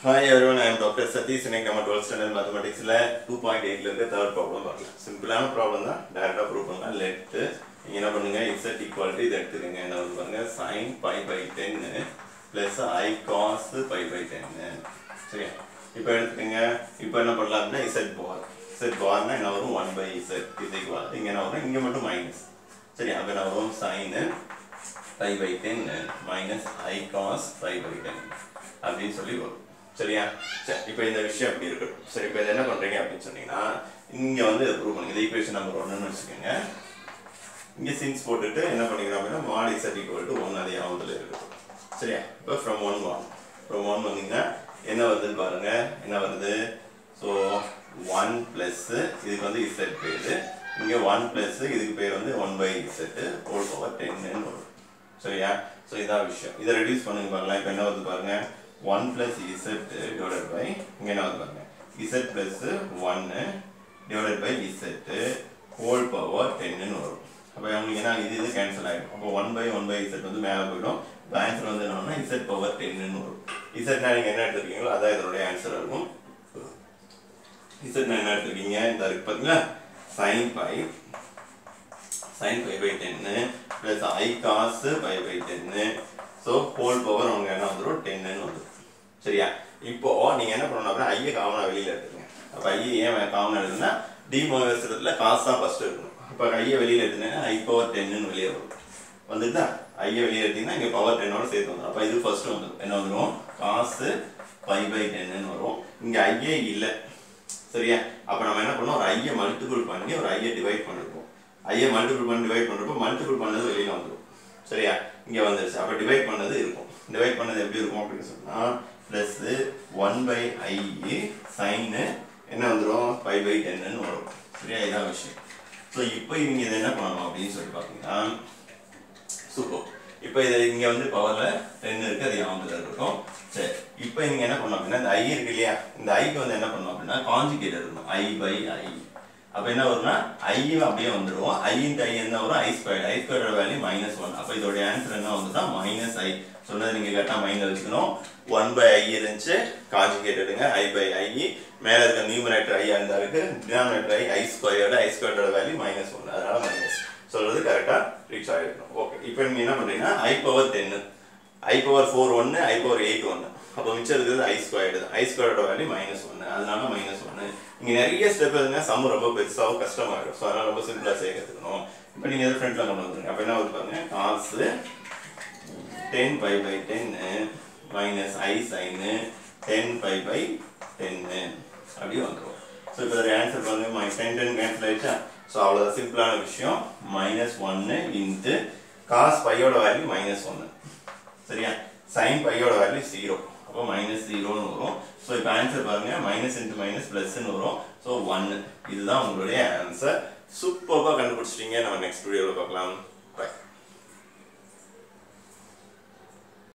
hi everyone I am doctor Satish இன்னைக்கு நம்ம twelfth standard மேத்தமெட்டிக்ஸில் டூ பாயிண்ட் எயிட்ல இருக்க தேர்ட் ப்ராப்ளம் பார்க்கலாம் சிம்பிளான ப்ராப்ளம் தான் டேரெக்டாக ப்ரூவ் பண்ணலாம் லெட்டு நீங்கள் என்ன பண்ணுங்க இசட் ஈக்குவாலிட்டி இது எடுத்துக்கங்க என்ன வந்து பாருங்க sine pi by ten plus i cos pi by ten சரியா இப்போ எடுத்துக்கங்க இப்போ என்ன பண்ணலாம் அப்படின்னா இசட் பார் இசட் பார்னா என்ன வரும் ஒன் பை இசட் இது ஈக்குவல் இங்கே என்ன வரும் இங்கே மட்டும் மைனஸ் சரியா அப்போ என்ன வரும் sine pi by ten minus i cos pi by ten அப்படின்னு சொல்லி வரும் சரியா சரி இப்போ இந்த விஷயம் அப்படி இருக்கட்டும் சரி இப்போ இதை என்ன பண்ணுறீங்க அப்படின்னு சொன்னீங்கன்னா இங்கே வந்து இதை ப்ரூவ் பண்ணுங்க இது ஈக்குவேஷன் நம்பர் ஒன்றுன்னு வச்சுக்கோங்க இங்கே சின்ஸ் போட்டுட்டு என்ன பண்ணிக்கிறோம் அப்படின்னா மாடி செட் ஈக்குவல் டு ஒன் அதே ஆவத்தில் இருக்கட்டும் சரியா இப்போ from one one from one வந்தீங்கன்னா என்ன வருதுன்னு பாருங்க என்ன வருது ஸோ ஒன் ப்ளஸ்ஸு இதுக்கு வந்து இசட் பேர் இங்கே ஒன் ப்ளஸ்ஸு இதுக்கு பேர் வந்து one by z whole power ten வரும் சரியா ஸோ இதான் விஷயம் இதை ரெடியூஸ் பண்ணுங்க பாருங்களேன் இப்போ என்ன வருது பாருங்க one plus z divided by இங்கே என்ன வருது பாருங்க z plus one divided by z whole power ten வரும் அப்போ உங்களுக்கு என்ன இது இது கேன்சல் ஆகிடும் அப்போ one by one by z வந்து மேலே போயிடும் இப்போ ஆன்சர் வந்து என்னன்னா இசட் பவர் டென்னு வரும் இசட்னா நீங்கள் என்ன எடுத்துருக்கீங்களோ அதான் இதனுடைய ஆன்சர் இருக்கும் இசட்னா என்ன எடுத்துருக்கீங்க இந்த இருக்கு பார்த்தீங்களா sine pi sin pi by 10 plus i cos pi by 10 so whole power அவங்க என்ன வந்துரும் 10 ன்னு வந்துரும் சரியா இப்போ நீங்க என்ன பண்ணணும் அப்படின்னா ஐய காமனா வெளியில எடுத்துங்க அப்ப ஐய ஏன் காமனா எடுத்துனா டி மோகஸ்டத்துல காஸ் தான் ஃபர்ஸ்ட் இருக்கணும் அப்ப ஐய வெளியில எடுத்தீங்கன்னா ஐ பவர் 10 ன்னு வெளியே வரும் வந்துட்டா ஐய வெளியே எடுத்தீங்கன்னா இங்க பவர் 10 ஓட சேர்த்து வந்துரும் அப்ப இது ஃபர்ஸ்ட் வந்துரும் என்ன வந்துரும் காஸ் பை பை 10 ன்னு வரும் இங்க ஐயே இல்ல சரியா அப்ப நம்ம என்ன பண்ணோம் ஒரு ஐய மல்டிபிள் பண்ணி ஒரு ஐய டிவைட் பண்ணிருக்கோம் ஐயை மல்டிபிள் பண்ணி டிவைட் பண்ணுறப்போ மல்டிபிள் பண்ணது வெளியில் வந்துடும் சரியா இங்கே வந்துருச்சு அப்போ டிவைட் பண்ணது இருக்கும் டிவைட் பண்ணது எப்படி இருக்கும் அப்படின்னு சொன்னால் plus one by i sine என்ன வந்துடும் ஃபைவ் பை டென்னு வரும் சரியா இதான் விஷயம் ஸோ இப்போ இவங்க இதை என்ன பண்ணணும் அப்படின்னு சொல்லி பார்த்தீங்கன்னா சூப்பர் இப்போ இது இங்கே வந்து பவரில் டென் இருக்குது அது ஞாபகத்தில் இருக்கட்டும் சரி இப்போ நீங்கள் என்ன பண்ணணும் அப்படின்னா இந்த ஐ இருக்கு இல்லையா இந்த ஐக்கு வந்து என்ன பண்ணணும் அப்படின்னா காஞ்சிகேட் இருக்கணும் ஐ பை ஐ அப்போ என்ன வரும்னா ஐயும் அப்படியே வந்துடும் ஐ இன்ட்டு ஐ என்ன வரும் ஐ ஸ்கொயர் ஐ ஸ்கொயரோட வேல்யூ மைனஸ் ஒன் அப்போ இதோட ஆன்சர் என்ன வந்துன்னா மைனஸ் ஐ சொன்னது நீங்கள் கரெக்டாக மைண்டில் வச்சுக்கணும் ஒன் பை ஐ இருந்துச்சு காஞ்சிகேட் எடுங்க ஐ பை ஐ மேலே இருக்க நியூமரேட்டர் ஐயா இருந்தா இருக்கு denominator I I squared i ஸ்கொயரோட வேல்யூ மைனஸ் ஒன் அதனால மைனஸ் சொல்றது கரெக்டாக ரீச் ஆகிருக்கணும் ஓகே இப்போ நீங்கள் என்ன பண்ணுறீங்கன்னா i power ten i power four ஒன்று ஐ பவர் எயிட் ஒன்று அப்போ மிச்சம் இருக்கிறது ஐ ஸ்கொயர்டு ஐ ஸ்கொயரோட வேல்யூ மைனஸ் ஒன்று அதனால மைனஸ் ஒன்று இங்கே நிறைய ஸ்டெப் எதுனா சம் ரொம்ப பெருசாகவும் கஷ்டமாயிடும் ஸோ அதனால ரொம்ப சிம்பிளாக செய்ய கற்றுக்கணும் இப்போ நீங்கள் எது ஃப்ரெண்டில் கொண்டு வந்துருங்க அப்போ என்ன வருது பாருங்க cos ten pi by ten minus i sine ten pi by ten அப்படி வந்துடும் ஸோ இப்போ இதோட ஆன்சர் பாருங்க மை டென் டென் கேன்சல் ஆயிடுச்சா ஸோ அவ்வளோதான் சிம்பிளான விஷயம் மைனஸ் ஒன்று இன்ட்டு காஸ் பையோட வேல்யூ மைனஸ் ஒன்று சரியா சைன் பையோட வேல்யூ ஜீரோ அப்போ மைனஸ் ஜீரோன்னு வரும் ஸோ இப்போ ஆன்சர் பாருங்க மைனஸ் இன்ட்டு மைனஸ் ப்ளஸ்ன்னு வரும் ஸோ ஒன்று இதுதான் உங்களுடைய ஆன்சர் சூப்பராக கண்டுபிடிச்சிட்டீங்க நம்ம நெக்ஸ்ட் வீடியோவில் பார்க்கலாம் பை